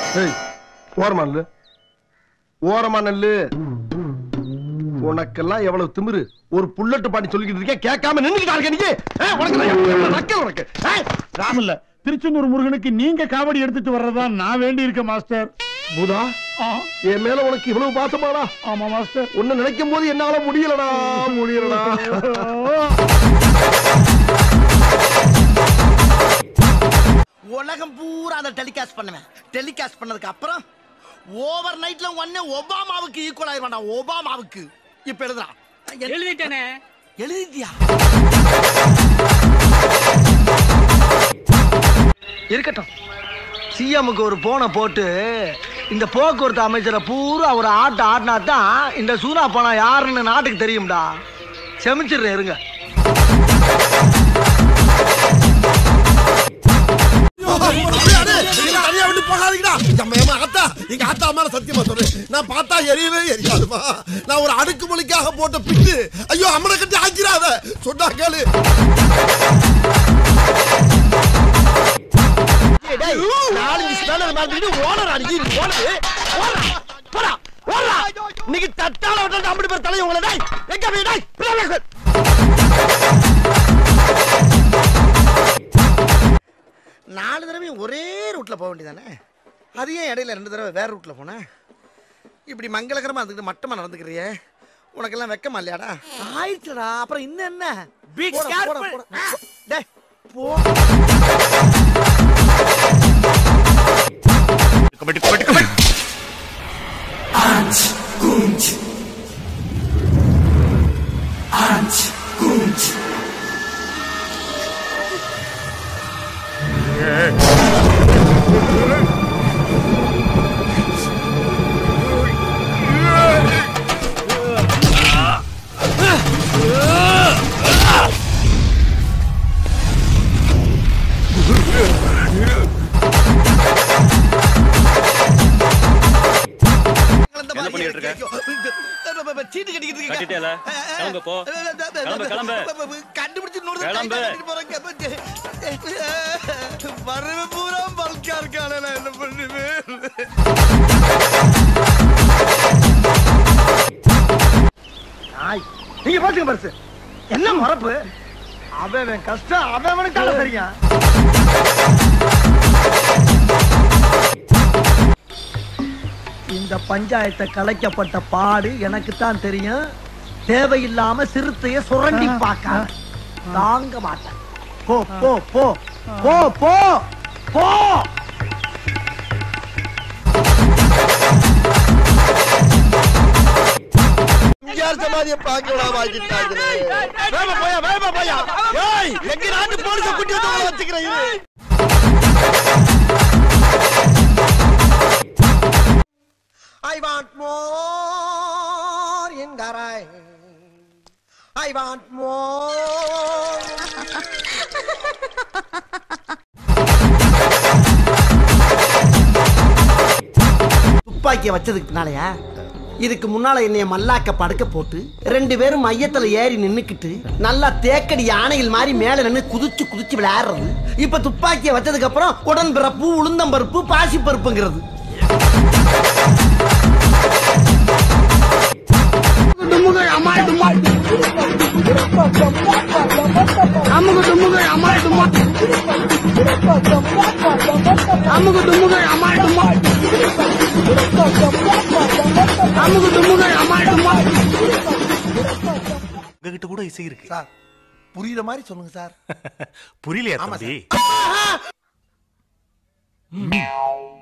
ஏய் ஓரமா நில்லு ஓரமா நில்லு உனக்கெல்லாம் எவ்வளவு திமிரு ஒரு புல்லட்டு பாட்டி சொல்லிக்கிட்டு இருக்கேன் கேட்காம நின்னுக்கிட்டா இருக்க நீ ஆ, உனக்கு நான் எவ்வளவு நக்கல் உனக்கு ஆ? ராமல்ல திருச்செந்தூர் முருகனுக்கு நீங்க காவடி எடுத்துட்டு வர்றதா நான் வேண்டி இருக்கேன் மாஸ்டர் பூதா என் மேல உனக்கு இவ்வளவு பாசமாடா ஆமா மாஸ்டர் உன்னை நினைக்கும் போது என்னால முடியலடா முடியலடா உலகம் பூரா அதை டெலிகாஸ்ட் பண்ணுவேன் டெலிகாஸ்ட் பண்ணதுக்கு அப்புறம் ஓவர் நைட்ல ஒன்னே ஒபாமாவுக்கு ஈக்குவல் ஆயிருவான்டா ஒபாமாவுக்கு இப்ப எழுதுறான் எழுதிட்டேனே எழுதிட்டியா இருக்கட்டும் சிஎம்முக்கு ஒரு போனை போட்டு இந்த போக்குவரத்து அமைச்சரை பூரா ஒரு ஆட்ட ஆடினா தான் இந்த சூனா பணம் யாருன்னு நாட்டுக்கு தெரியும்டா செமிச்சிடுறேன் இருங்க தனியா விட்டு போகாதீங்கடா நம்ம ஏமா ஆத்தா எங்க ஆத்தா மேல சத்தியமா சொல்றேன் நான் பார்த்தா எரியவே எரியாதுமா நான் ஒரு அடுக்கு மொழிக்காக போட்ட பிட்டு ஐயோ அம்மனை கட்டி ஆக்கிறாத சொன்னா கேளு நாலஞ்சு ஸ்பேனர் மாத்திட்டு ஓனர் அடிக்கி ஓனர் ஓடா போடா ஓடா இன்னைக்கு தட்டால விட்டு ஐம்பது பேர் தலையை உங்களை டேய் எங்க போய் டேய் பிரவேசர் நாலு தடவையும் ஒரே ரூட்ல போக வேண்டியதானே அது ஏன் இடையில ரெண்டு தடவை வேற ரூட்ல போனேன் இப்படி மங்களகரமா இருந்துக்கிட்டு மட்டமா நடந்துக்கிறியே உனக்கெல்லாம் வெக்கமா இல்லையாடா ஆயிடுச்சுடா அப்புறம் இன்னும் என்ன போடா, போடா, போடா. டேய் போ என்ன பண்ணிட்டு இருக்க? சீட்டு கட்டிக்கிட்டு இருக்கேன். கட்டிட்டேல? கிளம்பு போ. கிளம்பு, கிளம்பு. கண்டுபிடிச்சு இன்னொரு கிளம்பு. கை கட்டிட்டு போறேன். வரவு பூரா பல்கா இருக்கானே, நான் என்ன பண்ணுவேன்? நாய், நீங்க பாத்துங்க பரிசு என்ன மறப்பு அவன் அவன் கஷ்டம் அவன் அவனுக்காக தெரியும் இந்த பஞ்சாயத்தை கலைக்கப்பட்ட பாடு எனக்கு தான் தெரியும் தேவையில்லாம சிறுத்தைய சுரண்டி பார்க்க தாங்க மாட்டேன் போ போ போ போ போ போ எம்ஜிஆர் சமாதியை பார்க்க விடாம ஆக்கிட்டாங்களே. வேகமா போயா வேகமா போயா ஏய் எங்க நாட்டு போலீஸ குட்டி வந்து உங்களை வச்சுக்கிறேன் இரு. I want more in the rain. I want more. துப்பாக்கிய வச்சதுக்கு பின்னாலயா இதுக்கு முன்னால என்னைய மல்லாக்க படுக்க போட்டு ரெண்டு பேரும் மையத்துல ஏறி நின்னுக்கிட்டு நல்லா தேக்கடி யானைகள் மாதிரி மேல நின்னு குதிச்சு குதிச்சு விளையாடுறது இப்ப துப்பாக்கிய வச்சதுக்கு அப்புறம் உடன்பிறப்பு உளுந்தம்பருப்பு பாசி பருப்புங்கிறது உங்ககிட்ட கூட இசை இருக்கு சார் புரியுற மாதிரி சொல்லுங்க சார் புரியலையா ஆமா தம்பி